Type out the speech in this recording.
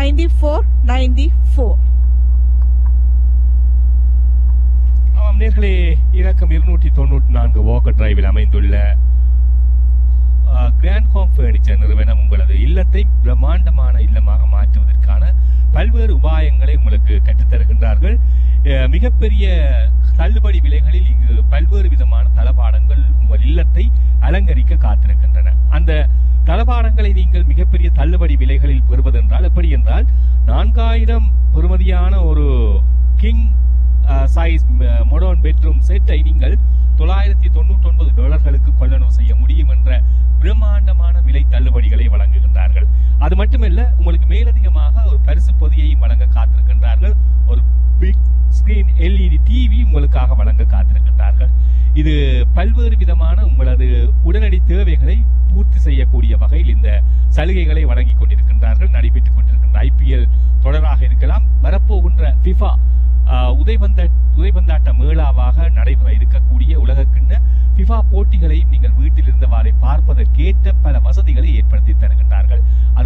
ninety four ninety four ஆமாம் நேர்களே இலக்கம் இருநூற்றி தொண்ணூற்றி நான்கு வாக்கர் டிரைவில் அமைந்துள்ள கிராண்ட் ஹோம் ஃபர்னிச்சர் நிறுவனம் உங்களது இல்லத்தை பிரம்மாண்டமான இல்லமாக மாற்றுவதற்கான பல்வேறு உபாயங்களை உங்களுக்கு கற்றுத்தருகின்றார்கள் அஹ், மிகப்பெரிய தள்ளுபடி விலைகளில் இங்கு பல்வேறு விதமான தளபாடங்கள் உங்கள் இல்லத்தை அலங்கரிக்க காத்திருக்கின்றன அந்த தளபாடங்களை நீங்கள் மிகப்பெரிய தள்ளுபடி விலைகளில் பெறுவதென்றால் எப்படி என்றால் நான்காயிரம் பெறுமதியான ஒரு கிங் சைஸ் மொடர்ன் பெட்ரூம் செட்டை நீங்கள் தொள்ளாயிரத்தி தொண்ணூற்றி ஒன்பது டாலர்களுக்கு கொள்ளளவு செய்ய முடியும் என்ற பிரம்மாண்டமான விலை தள்ளுபடிகளை வழங்குகின்றார்கள் அது மட்டுமல்ல உங்களுக்கு மேலதிகமாக ஒரு பரிசு பொதியையும் வழங்க காத்திருக்கின்றார்கள் ஒரு பிக் ஸ்கிரீன் எல்இடி டிவி உங்களுக்காக வழங்க காத்திருக்கின்றார்கள் இது பல்வேறு விதமான உங்களது உடனடி தேவைகளை பூர்த்தி செய்யக்கூடிய வகையில் இந்த சலுகைகளை வழங்கி கொண்டிருக்கின்றார்கள் நடைபெற்றுக் கொண்டிருக்கின்ற ஐபிஎல் தொடராக இருக்கலாம் வரப்போகின்ற ஃபிஃபா ஆஹ் உதைபந்த உதைபந்தாட்ட மேளாவாக நடைபெற இருக்கக்கூடிய உலகக்கிண்ண ஃபிஃபா போட்டிகளை நீங்கள் வீட்டில் இருந்தவாறே பார்ப்பதற்கேற்ற பல வசதிகளை ஏற்படுத்தி தருகின்றார்கள் அது